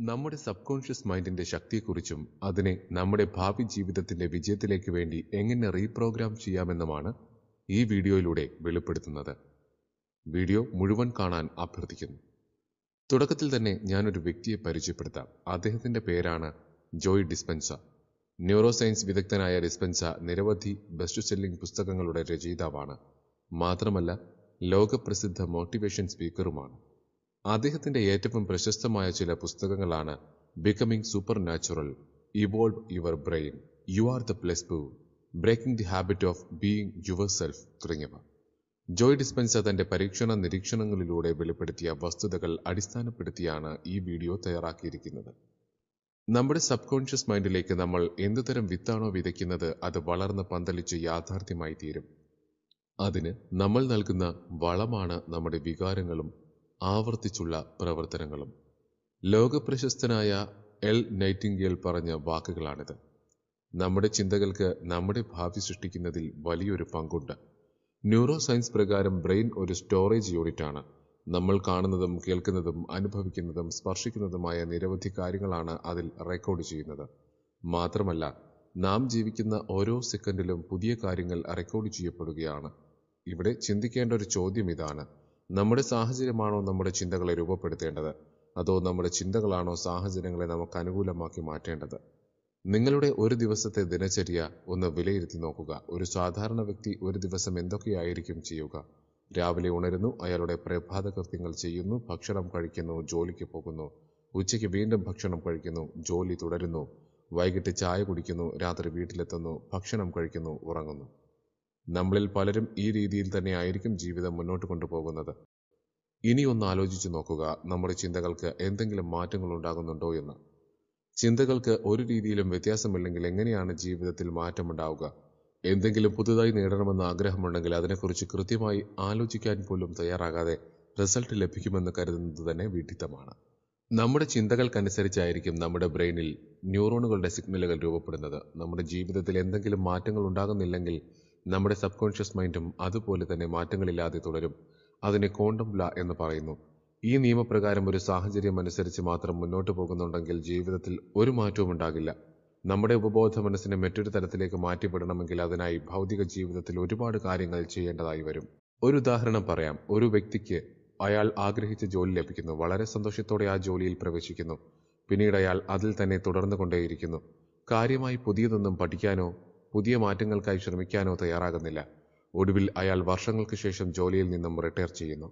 നമ്മുടെ sub conscious മൈൻഡിന്റെ ശക്തിയെക്കുറിച്ചും അതിനെ നമ്മുടെ ഭാവി ജീവിതത്തിന്റെ വിജയത്തിലേക്ക് വേണ്ടി എങ്ങനെ റീപ്രോഗ്രാം ചെയ്യാമെന്നുമാണ് ഈ വീഡിയോയിലൂടെ വെളിപ്പെടുത്തുന്നത് വീഡിയോ മുഴുവൻ കാണാൻ അഭ്യർത്ഥിക്കുന്നു തുടക്കത്തിൽ തന്നെ ഞാനൊരു വ്യക്തിയെ പരിചയപ്പെടുത്താം അദ്ദേഹത്തിന്റെ പേരാണ് ജോയ് ഡിസ്പെൻസ ന്യൂറോ സയൻസ് വിദഗ്ധനായ ഡിസ്പെൻസ നിരവധി ബെസ്റ്റ് സെല്ലിംഗ് പുസ്തകങ്ങളുടെ രചയിതാവാണ് മാത്രമല്ല ലോകപ്രസിദ്ധ മോട്ടിവേഷൻ സ്പീക്കറുമാണ് അദ്ദേഹത്തിന്റെ ഏറ്റവും പ്രശസ്തമായ ചില പുസ്തകങ്ങളാണ് becoming supernatural evolve your brain you are the placebo breaking the habit of being yourself തുടങ്ങിയവ ജോയ് ഡിസ്പെൻസ തന്റെ പരീക്ഷണ നിരീക്ഷണങ്ങളിലൂടെ വെളിപ്പെടുത്തിയ വസ്തുതകൾ അടിസ്ഥാനപ്പെടുത്തിയാണ് ഈ വീഡിയോ തയ്യാറാക്കിയിരിക്കുന്നത് നമ്മുടെ സബ് കോൺഷ്യസ് മൈൻഡിലേക്ക് നമ്മൾ എന്തുതരം വിത്താണോ വിതയ്ക്കുന്നത് അത് വളർന്ന് പന്തലിച്ച് യാഥാർത്ഥ്യമായി തീരും അതിന് നമ്മൾ നൽകുന്ന വളമാണ് നമ്മുടെ വികാരങ്ങളും ആവർത്തിച്ചുള്ള പ്രവർത്തനങ്ങളും ലോകപ്രശസ്തനായ എൽ നൈറ്റിംഗേൽ പറഞ്ഞ വാക്കുകളാണിത് നമ്മുടെ ചിന്തകൾക്ക് നമ്മുടെ ഭാവി സൃഷ്ടിക്കുന്നതിൽ വലിയൊരു പങ്കുണ്ട് ന്യൂറോ സയൻസ് പ്രകാരം ബ്രെയിൻ ഒരു സ്റ്റോറേജ് യൂണിറ്റ് ആണ് നമ്മൾ കാണുന്നതും കേൾക്കുന്നതും അനുഭവിക്കുന്നതും സ്പർശിക്കുന്നതുമായ നിരവധി കാര്യങ്ങളാണ് അതിൽ റെക്കോർഡ് ചെയ്യുന്നത് മാത്രമല്ല നാം ജീവിക്കുന്ന ഓരോ സെക്കൻഡിലും പുതിയ കാര്യങ്ങൾ റെക്കോർഡ് ചെയ്യപ്പെടുകയാണ് ഇവിടെ ചിന്തിക്കേണ്ട ഒരു ചോദ്യം ഇതാണ് നമ്മുടെ സാഹചര്യമാണോ നമ്മുടെ ചിന്തകളെ രൂപപ്പെടുത്തേണ്ടത് അതോ നമ്മുടെ ചിന്തകളാണോ സാഹചര്യങ്ങളെ നമുക്ക് അനുകൂലമാക്കി മാറ്റേണ്ടത് നിങ്ങളുടെ ഒരു ദിവസത്തെ ദിനചര്യ ഒന്ന് വിലയിരുത്തി നോക്കുക ഒരു സാധാരണ വ്യക്തി ഒരു ദിവസം എന്തൊക്കെയായിരിക്കും ചെയ്യുക രാവിലെ ഉണരുന്നു അയാളുടെ പ്രഭാത കൃത്യങ്ങൾ ചെയ്യുന്നു ഭക്ഷണം കഴിക്കുന്നു ജോലിക്ക് പോകുന്നു ഉച്ചയ്ക്ക് വീണ്ടും ഭക്ഷണം കഴിക്കുന്നു ജോലി തുടരുന്നു വൈകിട്ട് ചായ കുടിക്കുന്നു രാത്രി വീട്ടിലെത്തുന്നു ഭക്ഷണം കഴിക്കുന്നു ഉറങ്ങുന്നു നമ്മളിൽ പലരും ഈ രീതിയിൽ തന്നെ ആയിരിക്കും ജീവിതം മുന്നോട്ട് കൊണ്ടുപോകുന്നത് ഇനി ഒന്ന് ആലോചിച്ചു നോക്കുക നമ്മുടെ ചിന്തകൾക്ക് എന്തെങ്കിലും മാറ്റങ്ങൾ ഉണ്ടാകുന്നുണ്ടോ എന്ന് ചിന്തകൾക്ക് ഒരു രീതിയിലും വ്യത്യാസമില്ലെങ്കിൽ എങ്ങനെയാണ് ജീവിതത്തിൽ മാറ്റമുണ്ടാവുക എന്തെങ്കിലും പുതുതായി നേടണമെന്ന് ആഗ്രഹമുണ്ടെങ്കിൽ അതിനെക്കുറിച്ച് കൃത്യമായി ആലോചിക്കാൻ പോലും തയ്യാറാകാതെ റിസൾട്ട് ലഭിക്കുമെന്ന് കരുതുന്നത് തന്നെ വിഡിത്തമാണ് നമ്മുടെ ചിന്തകൾക്കനുസരിച്ചായിരിക്കും നമ്മുടെ ബ്രെയിനിൽ ന്യൂറോണുകളുടെ സിഗ്നലുകൾ രൂപപ്പെടുന്നത് നമ്മുടെ ജീവിതത്തിൽ എന്തെങ്കിലും മാറ്റങ്ങൾ ഉണ്ടാകുന്നില്ലെങ്കിൽ നമ്മുടെ സബ് കോൺഷ്യസ് മൈൻഡും അതുപോലെ തന്നെ മാറ്റങ്ങളില്ലാതെ തുടരും അതിനെ കോണ്ടം ല എന്ന് പറയുന്നു ഈ നിയമപ്രകാരം ഒരു സാഹചര്യം അനുസരിച്ച് മാത്രം മുന്നോട്ട് പോകുന്നുണ്ടെങ്കിൽ ജീവിതത്തിൽ ഒരു മാറ്റവും ഉണ്ടാകില്ല നമ്മുടെ ഉപബോധ മനസ്സിനെ മറ്റൊരു തരത്തിലേക്ക് മാറ്റിപ്പെടണമെങ്കിൽ അതിനായി ഭൗതിക ജീവിതത്തിൽ ഒരുപാട് കാര്യങ്ങൾ ചെയ്യേണ്ടതായി വരും ഒരു ഉദാഹരണം പറയാം ഒരു വ്യക്തിക്ക് അയാൾ ആഗ്രഹിച്ച ജോലി ലഭിക്കുന്നു വളരെ സന്തോഷത്തോടെ ആ ജോലിയിൽ പ്രവേശിക്കുന്നു പിന്നീട് അയാൾ അതിൽ തന്നെ തുടർന്നു കൊണ്ടേയിരിക്കുന്നു കാര്യമായി പുതിയതൊന്നും പഠിക്കാനോ പുതിയ മാറ്റങ്ങൾക്കായി ശ്രമിക്കാനോ തയ്യാറാകുന്നില്ല ഒടുവിൽ അയാൾ വർഷങ്ങൾക്ക് ശേഷം ജോലിയിൽ നിന്നും റിട്ടയർ ചെയ്യുന്നു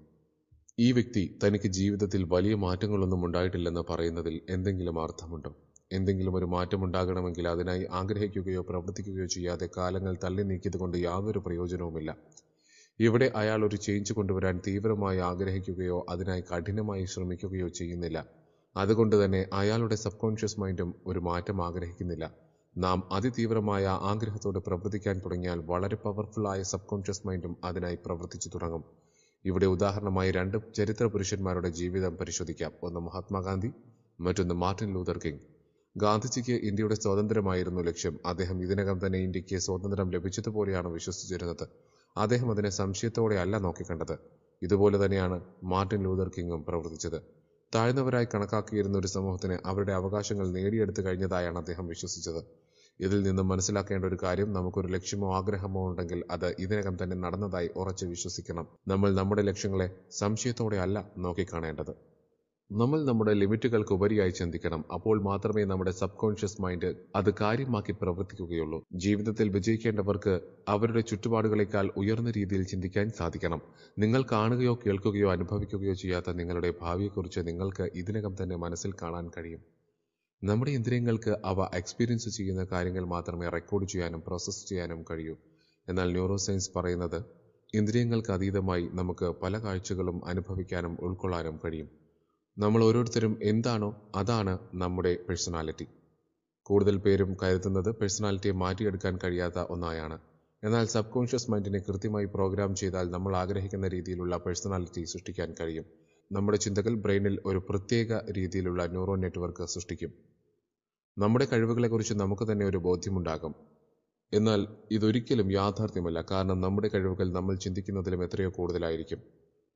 ഈ വ്യക്തി തനിക്ക് ജീവിതത്തിൽ വലിയ മാറ്റങ്ങളൊന്നും ഉണ്ടായിട്ടില്ലെന്ന് പറയുന്നതിൽ എന്തെങ്കിലും അർത്ഥമുണ്ടോ എന്തെങ്കിലും ഒരു മാറ്റമുണ്ടാകണമെങ്കിൽ അതിനായി ആഗ്രഹിക്കുകയോ പ്രവർത്തിക്കുകയോ ചെയ്യാതെ കാലങ്ങൾ തള്ളി നീക്കിയത് കൊണ്ട് യാതൊരു പ്രയോജനവുമില്ല ഇവിടെ അയാൾ ഒരു ചേഞ്ച് കൊണ്ടുവരാൻ തീവ്രമായി ആഗ്രഹിക്കുകയോ അതിനായി കഠിനമായി ശ്രമിക്കുകയോ ചെയ്യുന്നില്ല അതുകൊണ്ട് തന്നെ അയാളുടെ സബ് കോൺഷ്യസ് മൈൻഡും ഒരു മാറ്റം ആഗ്രഹിക്കുന്നില്ല നാം അതിതീവ്രമായ ആഗ്രഹത്തോട് പ്രവർത്തിക്കാൻ തുടങ്ങിയാൽ വളരെ പവർഫുള്ളായ സബ് കോൺഷ്യസ് മൈൻഡും അതിനായി പ്രവർത്തിച്ചു തുടങ്ങും ഇവിടെ ഉദാഹരണമായി രണ്ട് ചരിത്ര പുരുഷന്മാരുടെ ജീവിതം പരിശോധിക്കാം ഒന്ന് മഹാത്മാഗാന്ധി മറ്റൊന്ന് മാർട്ടിൻ ലൂതർ കിങ് ഗാന്ധിജിക്ക് ഇന്ത്യയുടെ സ്വാതന്ത്ര്യമായിരുന്നു ലക്ഷ്യം അദ്ദേഹം ഇതിനകം തന്നെ ഇന്ത്യക്ക് സ്വാതന്ത്ര്യം ലഭിച്ചതുപോലെയാണ് വിശ്വസിച്ചിരുന്നത് അദ്ദേഹം അതിനെ സംശയത്തോടെ അല്ല നോക്കിക്കണ്ടത് ഇതുപോലെ തന്നെയാണ് മാർട്ടിൻ ലൂതർ കിങ്ങും പ്രവർത്തിച്ചത് താഴ്ന്നവരായി കണക്കാക്കിയിരുന്ന ഒരു സമൂഹത്തിന് അവരുടെ അവകാശങ്ങൾ നേടിയെടുത്തു കഴിഞ്ഞതായാണ് അദ്ദേഹം വിശ്വസിച്ചത് ഇതിൽ നിന്നും മനസ്സിലാക്കേണ്ട ഒരു കാര്യം നമുക്കൊരു ലക്ഷ്യമോ ആഗ്രഹമോ ഉണ്ടെങ്കിൽ അത് ഇതിനകം തന്നെ നടന്നതായി ഉറച്ചു വിശ്വസിക്കണം നമ്മൾ നമ്മുടെ ലക്ഷ്യങ്ങളെ സംശയത്തോടെ അല്ല നോക്കിക്കാണേണ്ടത് നമ്മൾ നമ്മുടെ ലിമിറ്റുകൾക്ക് ഉപരിയായി ചിന്തിക്കണം അപ്പോൾ മാത്രമേ നമ്മുടെ സബ് കോൺഷ്യസ് മൈൻഡ് അത് കാര്യമാക്കി പ്രവർത്തിക്കുകയുള്ളൂ ജീവിതത്തിൽ വിജയിക്കേണ്ടവർക്ക് അവരുടെ ചുറ്റുപാടുകളെക്കാൾ ഉയർന്ന രീതിയിൽ ചിന്തിക്കാൻ സാധിക്കണം നിങ്ങൾ കാണുകയോ കേൾക്കുകയോ അനുഭവിക്കുകയോ ചെയ്യാത്ത നിങ്ങളുടെ ഭാവിയെക്കുറിച്ച് നിങ്ങൾക്ക് ഇതിനകം തന്നെ മനസ്സിൽ കാണാൻ കഴിയും നമ്മുടെ ഇന്ദ്രിയങ്ങൾക്ക് അവ എക്സ്പീരിയൻസ് ചെയ്യുന്ന കാര്യങ്ങൾ മാത്രമേ റെക്കോർഡ് ചെയ്യാനും പ്രോസസ്സ് ചെയ്യാനും കഴിയൂ എന്നാൽ ന്യൂറോ സയൻസ് പറയുന്നത് ഇന്ദ്രിയങ്ങൾക്ക് അതീതമായി നമുക്ക് പല കാഴ്ചകളും അനുഭവിക്കാനും ഉൾക്കൊള്ളാനും കഴിയും നമ്മൾ ഓരോരുത്തരും എന്താണോ അതാണ് നമ്മുടെ പേഴ്സണാലിറ്റി കൂടുതൽ പേരും കരുതുന്നത് പേഴ്സണാലിറ്റിയെ മാറ്റിയെടുക്കാൻ കഴിയാത്ത ഒന്നായാണ് എന്നാൽ സബ് കോൺഷ്യസ് മൈൻഡിനെ കൃത്യമായി പ്രോഗ്രാം ചെയ്താൽ നമ്മൾ ആഗ്രഹിക്കുന്ന രീതിയിലുള്ള പേഴ്സണാലിറ്റി സൃഷ്ടിക്കാൻ കഴിയും നമ്മുടെ ചിന്തകൾ ബ്രെയിനിൽ ഒരു പ്രത്യേക രീതിയിലുള്ള ന്യൂറോ നെറ്റ്വർക്ക് സൃഷ്ടിക്കും നമ്മുടെ കഴിവുകളെക്കുറിച്ച് നമുക്ക് തന്നെ ഒരു ബോധ്യമുണ്ടാകും എന്നാൽ ഇതൊരിക്കലും യാഥാർത്ഥ്യമല്ല കാരണം നമ്മുടെ കഴിവുകൾ നമ്മൾ ചിന്തിക്കുന്നതിലും എത്രയോ കൂടുതലായിരിക്കും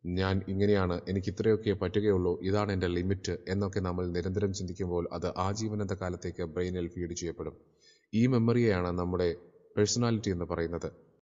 ഞാൻ ഇങ്ങനെയാണ് എനിക്ക് ഇത്രയൊക്കെ പറ്റുകയുള്ളൂ ഇതാണ് എൻ്റെ ലിമിറ്റ് എന്നൊക്കെ നമ്മൾ നിരന്തരം ചിന്തിക്കുമ്പോൾ അത് ആജീവനന്ത കാലത്തേക്ക് ബ്രെയിനിൽ ഫീഡ് ചെയ്യപ്പെടും ഈ മെമ്മറിയെയാണ് നമ്മുടെ പേഴ്സണാലിറ്റി എന്ന് പറയുന്നത്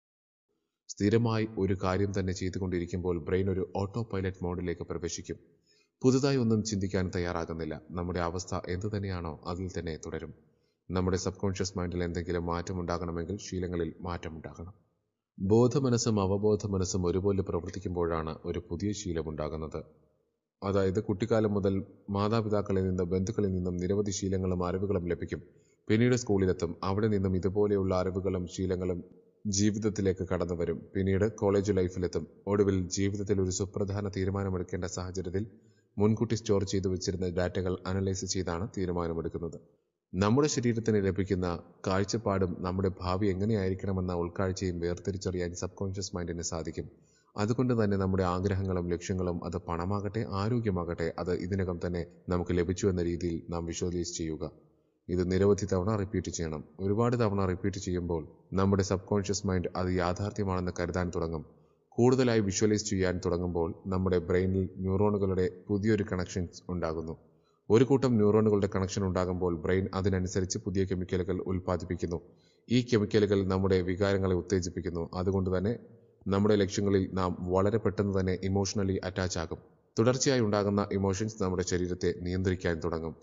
സ്ഥിരമായി ഒരു കാര്യം തന്നെ ചെയ്തുകൊണ്ടിരിക്കുമ്പോൾ ബ്രെയിൻ ഒരു ഓട്ടോ പൈലറ്റ് മോഡിലേക്ക് പ്രവേശിക്കും പുതുതായി ഒന്നും ചിന്തിക്കാൻ തയ്യാറാകുന്നില്ല നമ്മുടെ അവസ്ഥ എന്തു തന്നെയാണോ അതിൽ തന്നെ തുടരും നമ്മുടെ സബ് കോൺഷ്യസ് മൈൻഡിൽ എന്തെങ്കിലും മാറ്റമുണ്ടാകണമെങ്കിൽ ശീലങ്ങളിൽ മാറ്റമുണ്ടാകണം ബോധമനസ്സും അവബോധ മനസ്സും ഒരുപോലെ പ്രവർത്തിക്കുമ്പോഴാണ് ഒരു പുതിയ ശീലമുണ്ടാകുന്നത് അതായത് കുട്ടിക്കാലം മുതൽ മാതാപിതാക്കളിൽ നിന്നും ബന്ധുക്കളിൽ നിന്നും നിരവധി ശീലങ്ങളും അറിവുകളും ലഭിക്കും പിന്നീട് സ്കൂളിലെത്തും അവിടെ നിന്നും ഇതുപോലെയുള്ള അറിവുകളും ശീലങ്ങളും ജീവിതത്തിലേക്ക് കടന്നു വരും പിന്നീട് കോളേജ് ലൈഫിലെത്തും ഒടുവിൽ ജീവിതത്തിൽ ഒരു സുപ്രധാന തീരുമാനമെടുക്കേണ്ട സാഹചര്യത്തിൽ മുൻകൂട്ടി സ്റ്റോർ ചെയ്തു വെച്ചിരുന്ന ഡാറ്റകൾ അനലൈസ് ചെയ്താണ് തീരുമാനമെടുക്കുന്നത് നമ്മുടെ ശരീരത്തിന് ലഭിക്കുന്ന കാഴ്ചപ്പാടും നമ്മുടെ ഭാവി എങ്ങനെയായിരിക്കണമെന്ന ഉൾക്കാഴ്ചയും വേർതിരിച്ചറിയാൻ സബ് കോൺഷ്യസ് മൈൻഡിന് സാധിക്കും അതുകൊണ്ട് തന്നെ നമ്മുടെ ആഗ്രഹങ്ങളും ലക്ഷ്യങ്ങളും അത് പണമാകട്ടെ ആരോഗ്യമാകട്ടെ അത് ഇതിനകം തന്നെ നമുക്ക് ലഭിച്ചു എന്ന രീതിയിൽ നാം വിഷ്വലൈസ് ചെയ്യുക ഇത് നിരവധി തവണ റിപ്പീറ്റ് ചെയ്യണം ഒരുപാട് തവണ റിപ്പീറ്റ് ചെയ്യുമ്പോൾ നമ്മുടെ സബ് കോൺഷ്യസ് മൈൻഡ് അത് യാഥാർത്ഥ്യമാണെന്ന് കരുതാൻ തുടങ്ങും കൂടുതലായി വിഷ്വലൈസ് ചെയ്യാൻ തുടങ്ങുമ്പോൾ നമ്മുടെ ബ്രെയിനിൽ ന്യൂറോണുകളുടെ പുതിയൊരു കണക്ഷൻസ് ഉണ്ടാകുന്നു ഒരു കൂട്ടം ന്യൂറോണുകളുടെ കണക്ഷൻ ഉണ്ടാകുമ്പോൾ ബ്രെയിൻ അതിനനുസരിച്ച് പുതിയ കെമിക്കലുകൾ ഉൽപ്പാദിപ്പിക്കുന്നു ഈ കെമിക്കലുകൾ നമ്മുടെ വികാരങ്ങളെ ഉത്തേജിപ്പിക്കുന്നു അതുകൊണ്ട് തന്നെ നമ്മുടെ ലക്ഷ്യങ്ങളിൽ നാം വളരെ പെട്ടെന്ന് തന്നെ ഇമോഷണലി അറ്റാച്ച് ആകും തുടർച്ചയായി ഉണ്ടാകുന്ന ഇമോഷൻസ് നമ്മുടെ ശരീരത്തെ നിയന്ത്രിക്കാൻ തുടങ്ങും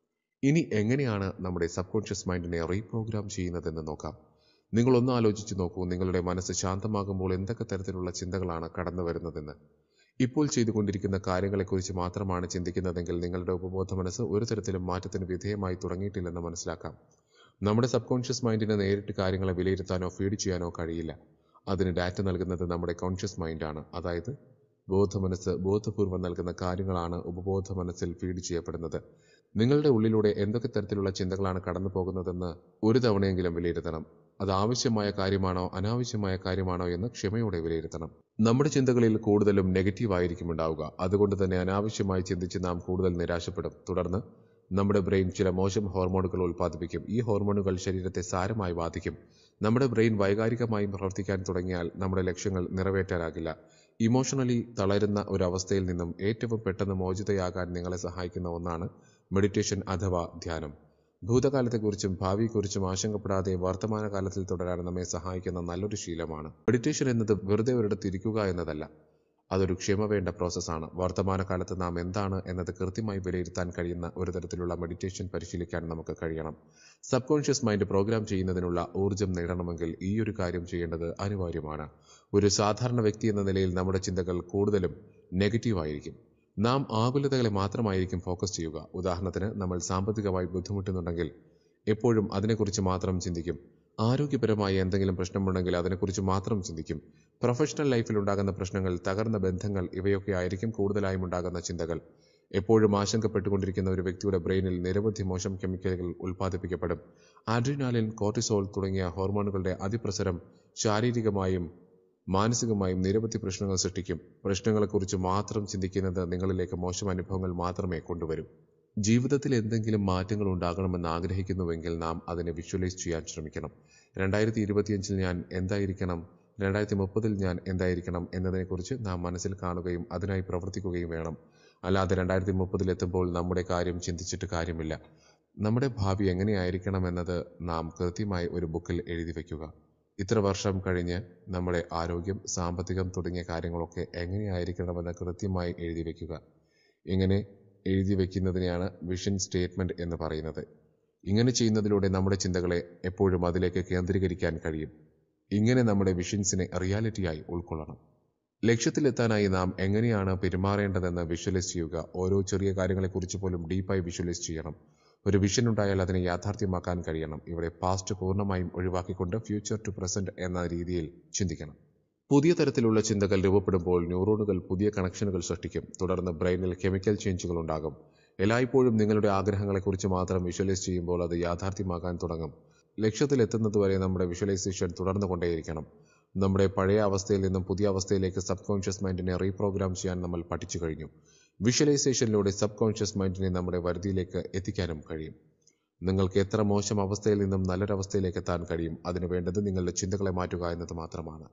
ഇനി എങ്ങനെയാണ് നമ്മുടെ സബ് കോൺഷ്യസ് മൈൻഡിനെ റീപ്രോഗ്രാം ചെയ്യുന്നതെന്ന് നോക്കാം നിങ്ങൾ ഒന്ന് ആലോചിച്ച് നോക്കൂ നിങ്ങളുടെ മനസ്സ് ശാന്തമാകുമ്പോൾ എന്തൊക്കെ തരത്തിലുള്ള ചിന്തകളാണ് കടന്നു വരുന്നതെന്ന് ഇപ്പോൾ ചെയ്തുകൊണ്ടിരിക്കുന്ന കാര്യങ്ങളെക്കുറിച്ച് മാത്രമാണ് ചിന്തിക്കുന്നതെങ്കിൽ നിങ്ങളുടെ ഉപബോധ മനസ്സ് ഒരു തരത്തിലും മാറ്റത്തിന് വിധേയമായി തുടങ്ങിയിട്ടില്ലെന്ന് മനസ്സിലാക്കാം നമ്മുടെ സബ് കോൺഷ്യസ് മൈൻഡിന് നേരിട്ട് കാര്യങ്ങളെ വിലയിരുത്താനോ ഫീഡ് ചെയ്യാനോ കഴിയില്ല അതിന് ഡാറ്റ നൽകുന്നത് നമ്മുടെ കോൺഷ്യസ് മൈൻഡാണ് അതായത് ബോധമനസ്സ് ബോധപൂർവം നൽകുന്ന കാര്യങ്ങളാണ് ഉപബോധ മനസ്സിൽ ഫീഡ് ചെയ്യപ്പെടുന്നത് നിങ്ങളുടെ ഉള്ളിലൂടെ എന്തൊക്കെ തരത്തിലുള്ള ചിന്തകളാണ് കടന്നു പോകുന്നതെന്ന് ഒരു തവണയെങ്കിലും വിലയിരുത്തണം അത് ആവശ്യമായ കാര്യമാണോ അനാവശ്യമായ കാര്യമാണോ എന്ന് ക്ഷമയോടെ വിലയിരുത്തണം നമ്മുടെ ചിന്തകളിൽ കൂടുതലും നെഗറ്റീവ് ആയിരിക്കും ഉണ്ടാവുക അതുകൊണ്ട് തന്നെ അനാവശ്യമായി ചിന്തിച്ച് നാം കൂടുതൽ നിരാശപ്പെടും തുടർന്ന് നമ്മുടെ ബ്രെയിൻ ചില മോശം ഹോർമോണുകൾ ഉൽപ്പാദിപ്പിക്കും ഈ ഹോർമോണുകൾ ശരീരത്തെ സാരമായി ബാധിക്കും നമ്മുടെ ബ്രെയിൻ വൈകാരികമായി പ്രവർത്തിക്കാൻ തുടങ്ങിയാൽ നമ്മുടെ ലക്ഷ്യങ്ങൾ നിറവേറ്റാനാകില്ല ഇമോഷണലി തളരുന്ന ഒരു അവസ്ഥയിൽ നിന്നും ഏറ്റവും പെട്ടെന്ന് മോചിതയാകാൻ നിങ്ങളെ സഹായിക്കുന്ന ഒന്നാണ് മെഡിറ്റേഷൻ അഥവാ ധ്യാനം ഭൂതകാലത്തെക്കുറിച്ചും ഭാവിയെക്കുറിച്ചും ആശങ്കപ്പെടാതെ വർത്തമാനകാലത്തിൽ തുടരാൻ നമ്മെ സഹായിക്കുന്ന നല്ലൊരു ശീലമാണ് മെഡിറ്റേഷൻ എന്നത് വെറുതെ ഒരിടത്ത് ഇരിക്കുക എന്നതല്ല അതൊരു ക്ഷമ വേണ്ട പ്രോസസ്സാണ് വർത്തമാനകാലത്ത് നാം എന്താണ് എന്നത് കൃത്യമായി വിലയിരുത്താൻ കഴിയുന്ന ഒരു തരത്തിലുള്ള മെഡിറ്റേഷൻ പരിശീലിക്കാൻ നമുക്ക് കഴിയണം സബ് കോൺഷ്യസ് മൈൻഡ് പ്രോഗ്രാം ചെയ്യുന്നതിനുള്ള ഊർജ്ജം നേടണമെങ്കിൽ ഈ ഒരു കാര്യം ചെയ്യേണ്ടത് അനിവാര്യമാണ് ഒരു സാധാരണ വ്യക്തി എന്ന നിലയിൽ നമ്മുടെ ചിന്തകൾ കൂടുതലും നെഗറ്റീവ് ആയിരിക്കും നാം ആകുലതകളെ മാത്രമായിരിക്കും ഫോക്കസ് ചെയ്യുക ഉദാഹരണത്തിന് നമ്മൾ സാമ്പത്തികമായി ബുദ്ധിമുട്ടുന്നുണ്ടെങ്കിൽ എപ്പോഴും അതിനെക്കുറിച്ച് മാത്രം ചിന്തിക്കും ആരോഗ്യപരമായി എന്തെങ്കിലും പ്രശ്നമുണ്ടെങ്കിൽ അതിനെക്കുറിച്ച് മാത്രം ചിന്തിക്കും പ്രൊഫഷണൽ ലൈഫിൽ ഉണ്ടാകുന്ന പ്രശ്നങ്ങൾ തകർന്ന ബന്ധങ്ങൾ ഇവയൊക്കെ ആയിരിക്കും കൂടുതലായും ഉണ്ടാകുന്ന ചിന്തകൾ എപ്പോഴും ആശങ്കപ്പെട്ടുകൊണ്ടിരിക്കുന്ന ഒരു വ്യക്തിയുടെ ബ്രെയിനിൽ നിരവധി മോശം കെമിക്കലുകൾ ഉൽപ്പാദിപ്പിക്കപ്പെടും ആഡ്രിനാലിൻ കോർട്ടിസോൾ തുടങ്ങിയ ഹോർമോണുകളുടെ അതിപ്രസരം ശാരീരികമായും മാനസികമായും നിരവധി പ്രശ്നങ്ങൾ സൃഷ്ടിക്കും പ്രശ്നങ്ങളെക്കുറിച്ച് മാത്രം ചിന്തിക്കുന്നത് നിങ്ങളിലേക്ക് മോശം അനുഭവങ്ങൾ മാത്രമേ കൊണ്ടുവരൂ ജീവിതത്തിൽ എന്തെങ്കിലും മാറ്റങ്ങൾ ഉണ്ടാകണമെന്ന് ആഗ്രഹിക്കുന്നുവെങ്കിൽ നാം അതിനെ വിഷ്വലൈസ് ചെയ്യാൻ ശ്രമിക്കണം രണ്ടായിരത്തി ഇരുപത്തിയഞ്ചിൽ ഞാൻ എന്തായിരിക്കണം രണ്ടായിരത്തി മുപ്പതിൽ ഞാൻ എന്തായിരിക്കണം എന്നതിനെക്കുറിച്ച് നാം മനസ്സിൽ കാണുകയും അതിനായി പ്രവർത്തിക്കുകയും വേണം അല്ലാതെ രണ്ടായിരത്തി മുപ്പതിൽ എത്തുമ്പോൾ നമ്മുടെ കാര്യം ചിന്തിച്ചിട്ട് കാര്യമില്ല നമ്മുടെ ഭാവി എങ്ങനെയായിരിക്കണം എന്നത് നാം കൃത്യമായി ഒരു ബുക്കിൽ എഴുതി വയ്ക്കുക ഇത്ര വർഷം കഴിഞ്ഞ് നമ്മുടെ ആരോഗ്യം സാമ്പത്തികം തുടങ്ങിയ കാര്യങ്ങളൊക്കെ എങ്ങനെയായിരിക്കണമെന്ന് കൃത്യമായി എഴുതി വയ്ക്കുക ഇങ്ങനെ എഴുതി വയ്ക്കുന്നതിനെയാണ് വിഷൻ സ്റ്റേറ്റ്മെന്റ് എന്ന് പറയുന്നത് ഇങ്ങനെ ചെയ്യുന്നതിലൂടെ നമ്മുടെ ചിന്തകളെ എപ്പോഴും അതിലേക്ക് കേന്ദ്രീകരിക്കാൻ കഴിയും ഇങ്ങനെ നമ്മുടെ വിഷൻസിനെ റിയാലിറ്റിയായി ഉൾക്കൊള്ളണം ലക്ഷ്യത്തിലെത്താനായി നാം എങ്ങനെയാണ് പെരുമാറേണ്ടതെന്ന് വിഷ്വലൈസ് ചെയ്യുക ഓരോ ചെറിയ കാര്യങ്ങളെക്കുറിച്ച് പോലും ഡീപ്പായി വിഷ്വലൈസ് ചെയ്യണം ഒരു വിഷൻ ഉണ്ടായാൽ അതിനെ യാഥാർത്ഥ്യമാക്കാൻ കഴിയണം ഇവിടെ പാസ്റ്റ് പൂർണ്ണമായും ഒഴിവാക്കിക്കൊണ്ട് ഫ്യൂച്ചർ ടു പ്രസന്റ് എന്ന രീതിയിൽ ചിന്തിക്കണം പുതിയ തരത്തിലുള്ള ചിന്തകൾ രൂപപ്പെടുമ്പോൾ ന്യൂറോണുകൾ പുതിയ കണക്ഷനുകൾ സൃഷ്ടിക്കും തുടർന്ന് ബ്രെയിനിൽ കെമിക്കൽ ചേഞ്ചുകൾ ഉണ്ടാകും എല്ലായ്പ്പോഴും നിങ്ങളുടെ ആഗ്രഹങ്ങളെക്കുറിച്ച് മാത്രം വിഷ്വലൈസ് ചെയ്യുമ്പോൾ അത് യാഥാർത്ഥ്യമാകാൻ തുടങ്ങും ലക്ഷ്യത്തിലെത്തുന്നതുവരെ നമ്മുടെ വിഷ്വലൈസേഷൻ തുടർന്നു കൊണ്ടേയിരിക്കണം നമ്മുടെ പഴയ അവസ്ഥയിൽ നിന്നും പുതിയ അവസ്ഥയിലേക്ക് സബ് കോൺഷ്യസ് മൈൻഡിനെ റീപ്രോഗ്രാം ചെയ്യാൻ നമ്മൾ പഠിച്ചു കഴിഞ്ഞു വിഷ്വലൈസേഷനിലൂടെ സബ് കോൺഷ്യസ് മൈൻഡിനെ നമ്മുടെ വരുതിയിലേക്ക് എത്തിക്കാനും കഴിയും നിങ്ങൾക്ക് എത്ര മോശം അവസ്ഥയിൽ നിന്നും നല്ലൊരവസ്ഥയിലേക്ക് എത്താൻ കഴിയും അതിനു വേണ്ടത് നിങ്ങളുടെ ചിന്തകളെ മാറ്റുക എന്നത് മാത്രമാണ്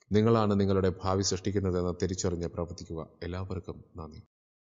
നിങ്ങളാണ് നിങ്ങളുടെ ഭാവി സൃഷ്ടിക്കുന്നതെന്ന് തിരിച്ചറിഞ്ഞ് പ്രവർത്തിക്കുക എല്ലാവർക്കും നന്ദി